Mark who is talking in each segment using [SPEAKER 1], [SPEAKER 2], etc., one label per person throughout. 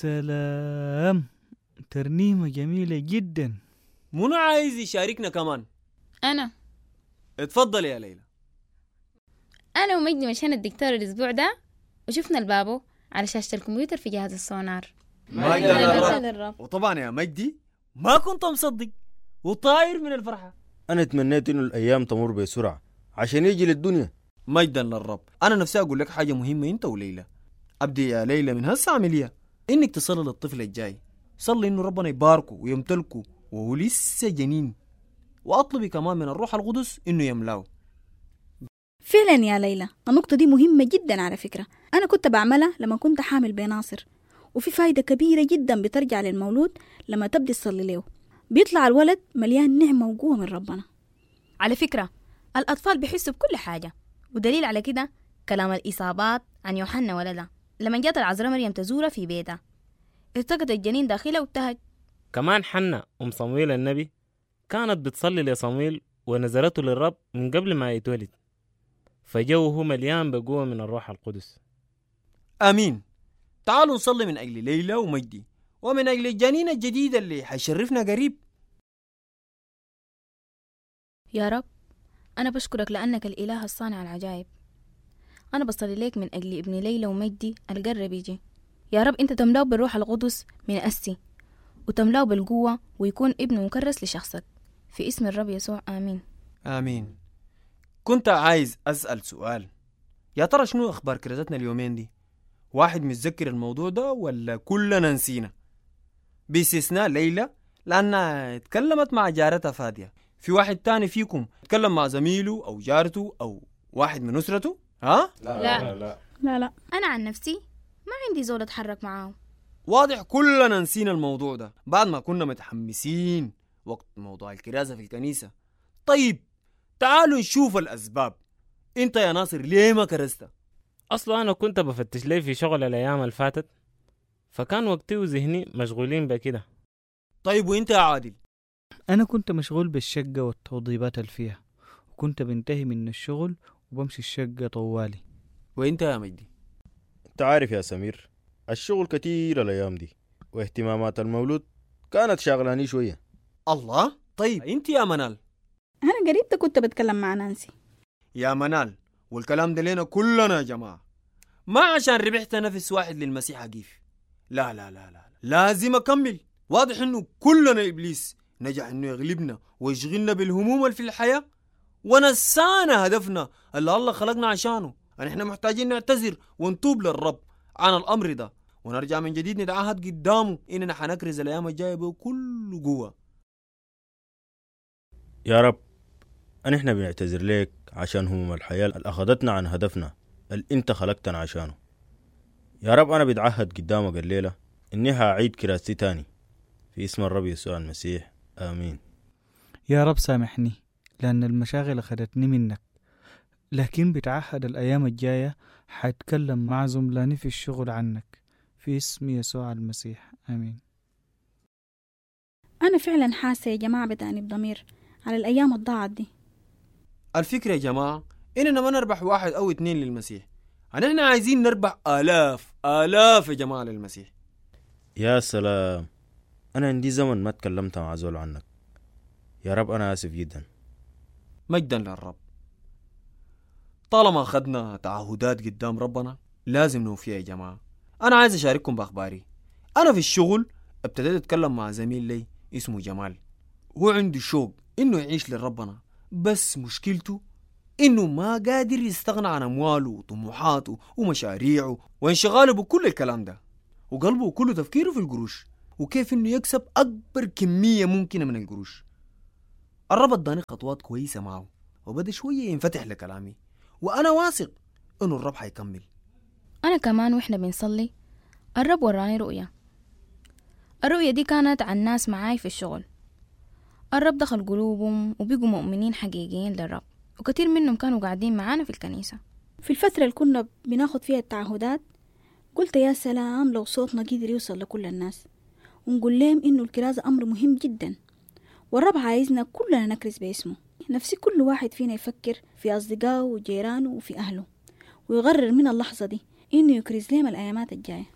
[SPEAKER 1] سلام ترنيمة جميلة جدا
[SPEAKER 2] منو عايز يشاركنا كمان
[SPEAKER 3] أنا
[SPEAKER 2] اتفضل يا ليلى
[SPEAKER 3] أنا ومجدي مشينا الدكتور الأسبوع ده وشفنا البابو على شاشة الكمبيوتر في جهاز السونار
[SPEAKER 2] مجدا
[SPEAKER 3] للرب.
[SPEAKER 2] للرب. وطبعا يا مجدي ما كنت مصدق وطاير من الفرحة
[SPEAKER 4] أنا تمنيت إنه الأيام تمر بسرعة عشان يجي للدنيا
[SPEAKER 2] مجدا للرب انا نفسي اقول لك حاجه مهمه انت وليلى ابدي يا ليلى من هسه عمليه انك تصلي للطفل الجاي صلي انه ربنا يباركه ويمتلكه وهو لسه جنين واطلبي كمان من الروح القدس انه يملاه
[SPEAKER 5] فعلا يا ليلى النقطة دي مهمة جدا على فكرة أنا كنت بعملها لما كنت حامل بناصر وفي فايدة كبيرة جدا بترجع للمولود لما تبدي تصلي له بيطلع الولد مليان نعمة وقوة من ربنا
[SPEAKER 6] على فكرة الأطفال بيحسوا بكل حاجة ودليل على كده كلام الإصابات عن يوحنا ولدها لما جات العذراء مريم تزوره في بيتها التقط الجنين داخلها وابتهج
[SPEAKER 7] كمان حنا أم صمويل النبي كانت بتصلي لصمويل ونزلته للرب من قبل ما يتولد فجوه مليان بقوة من الروح القدس
[SPEAKER 2] امين تعالوا نصلي من اجل ليلى ومجدي ومن اجل الجنين الجديد اللي حيشرفنا قريب
[SPEAKER 6] يا رب أنا بشكرك لأنك الإله الصانع العجائب أنا بصلي لك من أجل ابن ليلى ومجدي القرب يجي يا رب أنت تملاه بالروح القدس من أسي وتملاه بالقوة ويكون ابن مكرس لشخصك في اسم الرب يسوع آمين
[SPEAKER 2] امين كنت عايز اسال سؤال يا ترى شنو اخبار كرزتنا اليومين دي واحد متذكر الموضوع ده ولا كلنا نسينا باستثناء ليلى لانها اتكلمت مع جارتها فاديه في واحد تاني فيكم اتكلم مع زميله او جارته او واحد من اسرته ها
[SPEAKER 3] لا.
[SPEAKER 5] لا لا
[SPEAKER 6] أنا عن نفسي ما عندي زول أتحرك معاه
[SPEAKER 2] واضح كلنا نسينا الموضوع ده بعد ما كنا متحمسين وقت موضوع الكرازة في الكنيسة طيب تعالوا نشوف الأسباب انت يا ناصر ليه ما كرزت
[SPEAKER 7] أصلا أنا كنت بفتش لي في شغل الأيام اللي فاتت فكان وقتي وذهني مشغولين بكده
[SPEAKER 2] طيب وانت يا عادل
[SPEAKER 1] أنا كنت مشغول بالشقة والتوضيبات اللي فيها وكنت بنتهي من الشغل وبمشي الشقة طوالي
[SPEAKER 2] وانت يا مجدي
[SPEAKER 4] أنت عارف يا سمير الشغل كتير الأيام دي واهتمامات المولود كانت شاغلاني شوية
[SPEAKER 2] الله طيب انت يا منال
[SPEAKER 5] أنا قريب ده كنت بتكلم مع نانسي
[SPEAKER 2] يا منال والكلام ده لنا كلنا يا جماعة ما عشان ربحت نفس واحد للمسيح أقيف لا لا لا لا لازم أكمل واضح إنه كلنا إبليس نجح إنه يغلبنا ويشغلنا بالهموم اللي في الحياة ونسانا هدفنا اللي الله خلقنا عشانه يعني إحنا محتاجين نعتذر ونتوب للرب عن الأمر ده ونرجع من جديد نتعهد قدامه إننا حنكرز الأيام الجاية بكل قوة
[SPEAKER 4] يا رب أن إحنا بنعتذر لك عشان هموم الحياة اللي أخذتنا عن هدفنا اللي أنت خلقتنا عشانه يا رب أنا بتعهد قدامك الليلة إني هعيد كراستي تاني في اسم الرب يسوع المسيح آمين
[SPEAKER 1] يا رب سامحني لأن المشاغل أخدتني منك لكن بتعهد الأيام الجاية حاتكلم مع زملاني في الشغل عنك في اسم يسوع المسيح آمين
[SPEAKER 5] أنا فعلا حاسة يا جماعة بتأنيب ضمير على الأيام الضاعت دي
[SPEAKER 2] الفكرة يا جماعة إننا ما نربح واحد أو اتنين للمسيح يعني إحنا عايزين نربح آلاف آلاف يا جماعة للمسيح
[SPEAKER 4] يا سلام أنا عندي زمن ما تكلمت مع زول عنك يا رب أنا آسف جدا
[SPEAKER 2] مجدا للرب طالما أخذنا تعهدات قدام ربنا لازم نوفيها يا جماعة أنا عايز أشارككم بأخباري أنا في الشغل ابتديت أتكلم مع زميل لي اسمه جمال هو عنده شوق إنه يعيش لربنا بس مشكلته إنه ما قادر يستغنى عن أمواله وطموحاته ومشاريعه وانشغاله بكل الكلام ده وقلبه كله تفكيره في القروش وكيف إنه يكسب أكبر كمية ممكنة من القروش الرب اداني خطوات كويسة معه وبدأ شوية ينفتح لكلامي وأنا واثق إنه الرب حيكمل
[SPEAKER 6] أنا كمان وإحنا بنصلي الرب وراني رؤية الرؤية دي كانت عن ناس معاي في الشغل الرب دخل قلوبهم وبقوا مؤمنين حقيقيين للرب وكتير منهم كانوا قاعدين معانا في الكنيسة
[SPEAKER 5] في الفترة اللي كنا بناخد فيها التعهدات قلت يا سلام لو صوتنا قدر يوصل لكل الناس ونقول لهم إنه الكرازة أمر مهم جدا والرب عايزنا كلنا نكرز باسمه نفسي كل واحد فينا يفكر في أصدقائه وجيرانه وفي أهله ويقرر من اللحظة دي إنه يكرز لهم الأيامات الجاية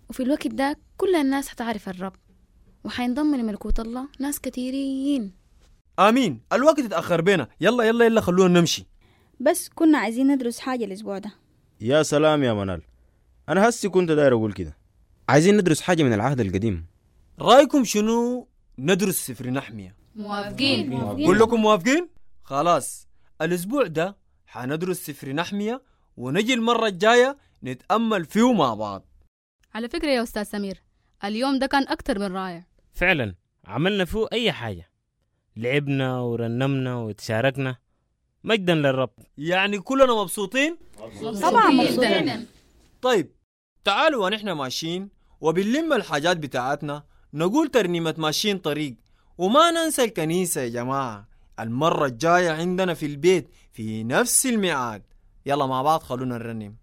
[SPEAKER 3] وفي الوقت ده كل الناس حتعرف الرب وحينضم لملكوت الله ناس كثيرين
[SPEAKER 2] امين الوقت اتاخر بينا يلا يلا يلا خلونا نمشي
[SPEAKER 5] بس كنا عايزين ندرس حاجة الأسبوع ده
[SPEAKER 4] يا سلام يا منال انا هسي كنت داير اقول كده
[SPEAKER 8] عايزين ندرس حاجة من العهد القديم
[SPEAKER 2] رايكم شنو ندرس سفر نحمية
[SPEAKER 3] موافقين
[SPEAKER 2] كلكم موافقين خلاص الاسبوع ده حندرس سفر نحمية ونجي المرة الجاية نتأمل فيه مع بعض
[SPEAKER 9] على فكرة يا أستاذ سمير اليوم ده كان أكتر من رائع
[SPEAKER 7] فعلا عملنا فيه أي حاجة لعبنا ورنمنا وتشاركنا مجدا للرب
[SPEAKER 2] يعني كلنا مبسوطين
[SPEAKER 5] طبعا مبسوطين
[SPEAKER 2] طيب تعالوا ونحن ماشيين وبنلم الحاجات بتاعتنا نقول ترنيمة ماشيين طريق وما ننسى الكنيسة يا جماعة المرة الجاية عندنا في البيت في نفس الميعاد يلا مع بعض خلونا نرنم